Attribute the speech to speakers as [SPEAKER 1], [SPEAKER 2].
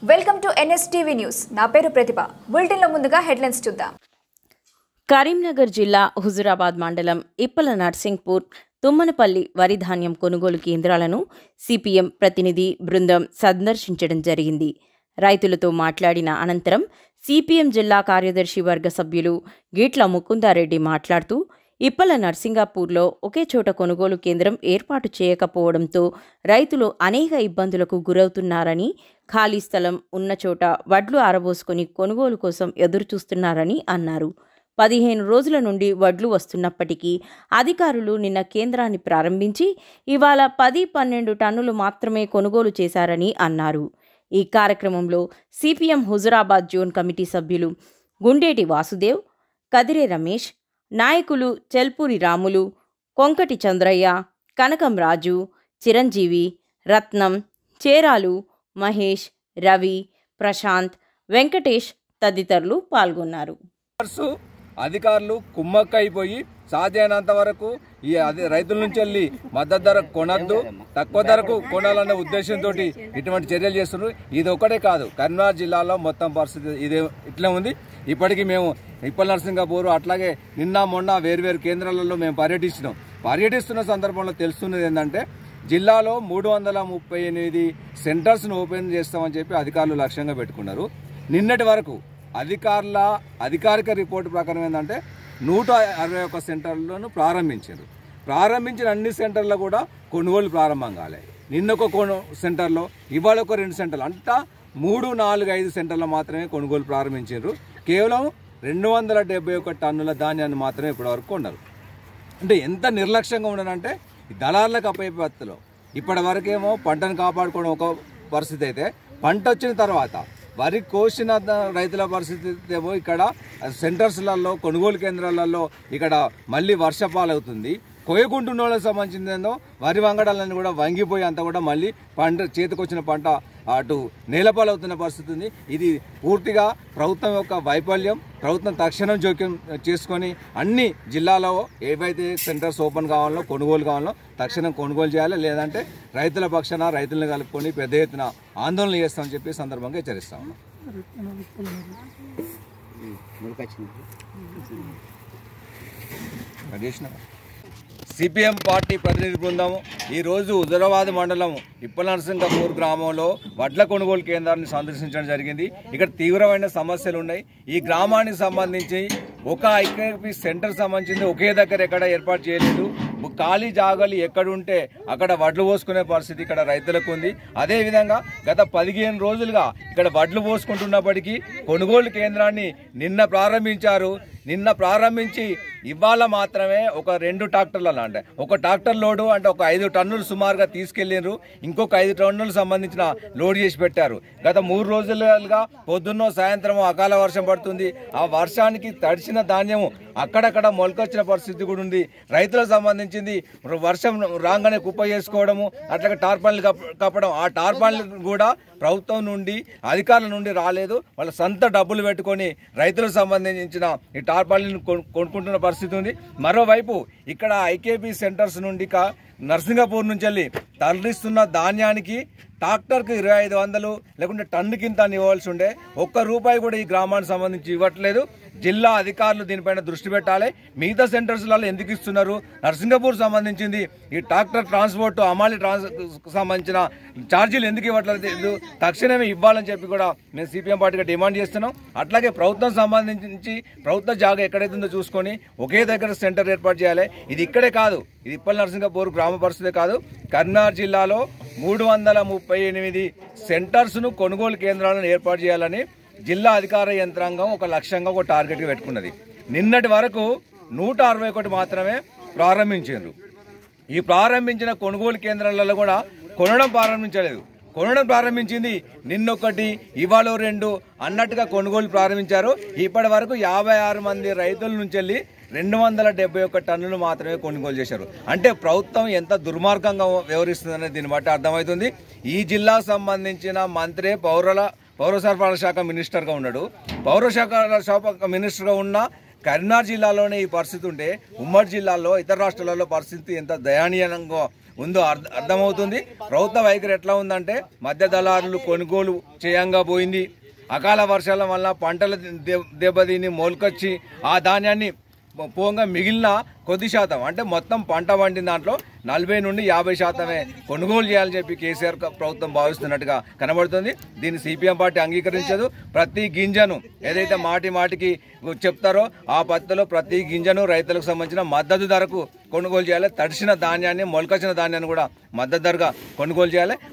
[SPEAKER 1] Welcome to NSTV news నా పేరు ప్రతిభ బులెటిన్లో ముందుగా హెడ్లైన్స్ చూద్దాం
[SPEAKER 2] కరీంనగర్ జిల్లా హుజురాబాద్ మండలం ఇప్పల నర్సింగ్పూర్ తుమ్మనపల్లి వరి ధాన్యం కొనుగోలు కేంద్రాలను సిపిఎం ప్రతినిధి బృందం సందర్శించడం జరిగింది రైతులతో మాట్లాడిన అనంతరం సిపిఎం జిల్లా కార్యదర్శి వర్గ సభ్యులు గీట్ల ముకుందారెడ్డి మాట్లాడుతూ ఇప్పల నర్సింగాపూర్లో ఒకే చోట కొనుగోలు కేంద్రం ఏర్పాటు చేయకపోవడంతో రైతులు అనేక ఇబ్బందులకు గురవుతున్నారని ఖాళీ స్థలం ఉన్న చోట వడ్లు ఆరబోసుకొని కొనుగోలు కోసం ఎదురుచూస్తున్నారని అన్నారు పదిహేను రోజుల నుండి వడ్లు వస్తున్నప్పటికీ అధికారులు నిన్న కేంద్రాన్ని ప్రారంభించి ఇవాళ పది పన్నెండు టన్నులు మాత్రమే కొనుగోలు చేశారని అన్నారు ఈ కార్యక్రమంలో సిపిఎం హుజురాబాద్ జోన్ కమిటీ సభ్యులు గుండేటి వాసుదేవ్ కదిరే రమేష్ నాయకులు చెల్పూరి రాములు కొంకటి చంద్రయ్య కనకం రాజు చిరంజీవి రత్నం చేరాలు మహేష్ రవి ప్రశాంత్ వెంకటేష్ తదితరులు పాల్గొన్నారు
[SPEAKER 3] వర్క్స్ అధికారులు కుమ్మక్కైపోయి సాధ్యమైనంత వరకు ఈ అదే రైతుల నుంచి వెళ్ళి మద్దతు ధర కొనద్దు తక్కువ ధరకు కొనాలనే ఉద్దేశంతో ఇటువంటి చర్యలు చేస్తున్నారు ఇది ఒకటే కాదు కరీంనగర్ జిల్లాలో మొత్తం పరిస్థితి ఇదే ఇట్లే ఉంది ఇప్పటికీ మేము ఇప్పల నరసింగపూర్ అట్లాగే నిన్న మొన్న వేరువేరు కేంద్రాలలో మేము పర్యటిస్తున్నాం పర్యటిస్తున్న సందర్భంలో తెలుస్తున్నది ఏంటంటే జిల్లాలో మూడు వందల ముప్పై ఎనిమిది సెంటర్స్ను ఓపెన్ చేస్తామని చెప్పి అధికారులు లక్ష్యంగా పెట్టుకున్నారు నిన్నటి వరకు అధికారుల అధికారిక రిపోర్టు ప్రకారం ఏంటంటే నూట అరవై ఒక్క సెంటర్లను ప్రారంభించారు ప్రారంభించిన అన్ని సెంటర్లు కూడా కొనుగోలు ప్రారంభం కాలే నిన్న ఒక కొను సెంటర్లో ఇవాళ ఒక రెండు సెంటర్లు అంతా మూడు నాలుగు ఐదు సెంటర్లు మాత్రమే కొనుగోలు ప్రారంభించారు కేవలం రెండు వందల డెబ్బై ఒక్క టన్నుల ధాన్యాన్ని మాత్రమే ఇప్పటివరకు కొన్నారు అంటే ఎంత నిర్లక్ష్యంగా ఉండనంటే ఈ దళార్లకు అప్పయ్యలో ఇప్పటి వరకేమో పంటను కాపాడుకోవడం ఒక పరిస్థితి అయితే పంట వచ్చిన తర్వాత వరి కోసిన ద- రైతుల పరిస్థితి ఏమో ఇక్కడ సెంటర్స్లలో కొనుగోలు కేంద్రాలలో ఇక్కడ మళ్ళీ వర్షపాలవుతుంది కోయకుంటున్న వాళ్ళకి సంబంధించింది ఏందో వరి వంగడాలని కూడా వంగిపోయి అంతా కూడా మళ్ళీ పంట చేతికొచ్చిన పంట అటు నేలపాలవుతున్న పరిస్థితి ఉంది ఇది పూర్తిగా ప్రభుత్వం యొక్క వైఫల్యం ప్రభుత్వం తక్షణం జోక్యం చేసుకొని అన్ని జిల్లాలో ఏవైతే సెంటర్స్ ఓపెన్ కావాలో కొనుగోలు కావాలో తక్షణం కొనుగోలు చేయాలి లేదంటే రైతుల పక్షాన రైతులను కలుపుకొని పెద్ద ఎత్తున ఆందోళన చేస్తామని చెప్పి ఈ సందర్భంగా హెచ్చరిస్తా ఉన్నాం అది చేసినావా? సిపిఎం పార్టీ ప్రతినిధి బృందం ఈరోజు హుజరాబాద్ మండలం ఇప్పల నరసింగపూర్ గ్రామంలో వడ్ల కొనుగోలు కేంద్రాన్ని సందర్శించడం జరిగింది ఇక్కడ తీవ్రమైన సమస్యలు ఉన్నాయి ఈ గ్రామానికి సంబంధించి ఒక ఐకేపీ సెంటర్ సంబంధించింది ఒకే దగ్గర ఎక్కడ ఏర్పాటు చేయలేదు ఖాళీ జాగాలు ఎక్కడుంటే అక్కడ వడ్లు పోసుకునే పరిస్థితి ఇక్కడ రైతులకు ఉంది అదేవిధంగా గత పదిహేను రోజులుగా ఇక్కడ వడ్లు పోసుకుంటున్నప్పటికీ కొనుగోలు కేంద్రాన్ని నిన్న ప్రారంభించారు నిన్న ప్రారంభించి ఇవాళ మాత్రమే ఒక రెండు ట్రాక్టర్ల అంటే ఒక ట్రాక్టర్ లోడు అంటే ఒక ఐదు టన్నులు సుమారుగా తీసుకెళ్లిండ్రు ఇంకొక ఐదు టన్నులు సంబంధించిన లోడ్ చేసి పెట్టారు గత మూడు రోజులుగా పొద్దున్నో సాయంత్రం అకాల వర్షం పడుతుంది ఆ వర్షానికి తడిసిన ధాన్యం అక్కడక్కడ మొలకొచ్చిన పరిస్థితి కూడా ఉంది రైతులకు సంబంధించింది వర్షం రాగానే కుప్ప చేసుకోవడము అట్లాగే టార్పాన్లు కప్ప- కప్పడం ఆ టార్పాన్లు కూడా ప్రభుత్వం నుండి అధికారుల నుండి రాలేదు వాళ్ళ సొంత డబ్బులు పెట్టుకొని రైతులకు సంబంధించిన ఈ టార్పాలను కొను- కొనుక్కుంటున్న పరిస్థితి ఉంది మరోవైపు ఇక్కడ ఐకేపీ సెంటర్స్ నుండి కా- నర్సింగపూర్ నుంచి వెళ్ళి తరలిస్తున్న ధాన్యానికి ట్రాక్టర్కి ఇరవై ఐదు వందలు లేకుంటే టన్ను కింద అని ఇవ్వాల్సి ఉండే ఒక్క రూపాయి కూడా ఈ గ్రామానికి సంబంధించి ఇవ్వట్లేదు జిల్లా అధికారులు దీనిపైన దృష్టి పెట్టాలి మిగతా సెంటర్స్లలో ఎందుకు ఇస్తున్నారు నర్సింగపూర్ సంబంధించింది ఈ ట్రాక్టర్ ట్రాన్స్పోర్ట్ అమాలి ట్రాన్స్ సంబంధించిన ఛార్జీలు ఎందుకు ఇవ్వట్లేదు తక్షణమే ఇవ్వాలని చెప్పి కూడా మేము సిపిఎం పార్టీగా డిమాండ్ చేస్తున్నాం అట్లాగే ప్రభుత్వం సంబంధించి ప్రభుత్వ జాగా ఎక్కడైతే ఉందో చూసుకొని ఒకే దగ్గర సెంటర్ ఏర్పాటు చేయాలి ఇది ఇక్కడే కాదు ఇది ఇప్పల్ నరసింగపూర్ గ్రామ పరిస్థితే కాదు కర్నార్ జిల్లాలో మూడు వందల ముప్పై ఎనిమిది సెంటర్స్ను కొనుగోలు కేంద్రాలను ఏర్పాటు చేయాలని జిల్లా అధికార యంత్రాంగం ఒక లక్ష్యంగా ఒక టార్గెట్గా పెట్టుకున్నది నిన్నటి వరకు నూట అరవై ఒకటి మాత్రమే ప్రారంభించారు ఈ ప్రారంభించిన కొనుగోలు కేంద్రాలలో కూడా కొనడం ప్రారంభించలేదు కొనడం ప్రారంభించింది నిన్నొకటి ఇవాళ రెండు అన్నట్టుగా కొనుగోలు ప్రారంభించారు ఇప్పటి వరకు యాభై ఆరు మంది రైతుల నుంచి వెళ్ళి రెండు వందల డెబ్బై ఒక్క టన్నులు మాత్రమే కొనుగోలు చేశారు అంటే ప్రభుత్వం ఎంత దుర్మార్గంగా వ్యవహరిస్తుందనేది దీన్ని బట్టి అర్థమవుతుంది ఈ జిల్లాకు సంబంధించిన మంత్రి పౌరుల పౌర సరఫరాల శాఖ మినిస్టర్గా ఉన్నాడు పౌర శాఖ శాఖ మినిస్టర్గా ఉన్న కరీంనగర్ జిల్లాలోనే ఈ పరిస్థితి ఉంటే ఉమ్మడి జిల్లాల్లో ఇతర రాష్ట్రాలలో పరిస్థితి ఎంత దయనీయంగా ఉందో అర్థ అర్థమవుతుంది ప్రభుత్వ వైఖరి ఎట్లా ఉందంటే మధ్య దళారులు కొనుగోలు చేయంగా పోయింది అకాల వర్షాల వల్ల పంటల దె- దెబ్బతిని మొలకొచ్చి ఆ ధాన్యాన్ని పోగా మిగిలిన కొద్ది శాతం అంటే మొత్తం పంట పండిన దాంట్లో నలభై నుండి యాభై శాతమే కొనుగోలు చేయాలని చెప్పి కేసీఆర్ క- ప్రభుత్వం భావిస్తున్నట్టుగా కనబడుతుంది దీన్ని సిపిఎం పార్టీ అంగీకరించదు ప్రతి గింజను ఏదైతే మాటి మాటికి చెప్తారో ఆ పద్ధతిలో ప్రతి గింజను రైతులకు సంబంధించిన మద్దతు ధరకు కొనుగోలు చేయాలి తడిసిన ధాన్యాన్ని మొలకొచ్చిన ధాన్యాన్ని కూడా మద్దతు ధరగా కొనుగోలు చేయాలి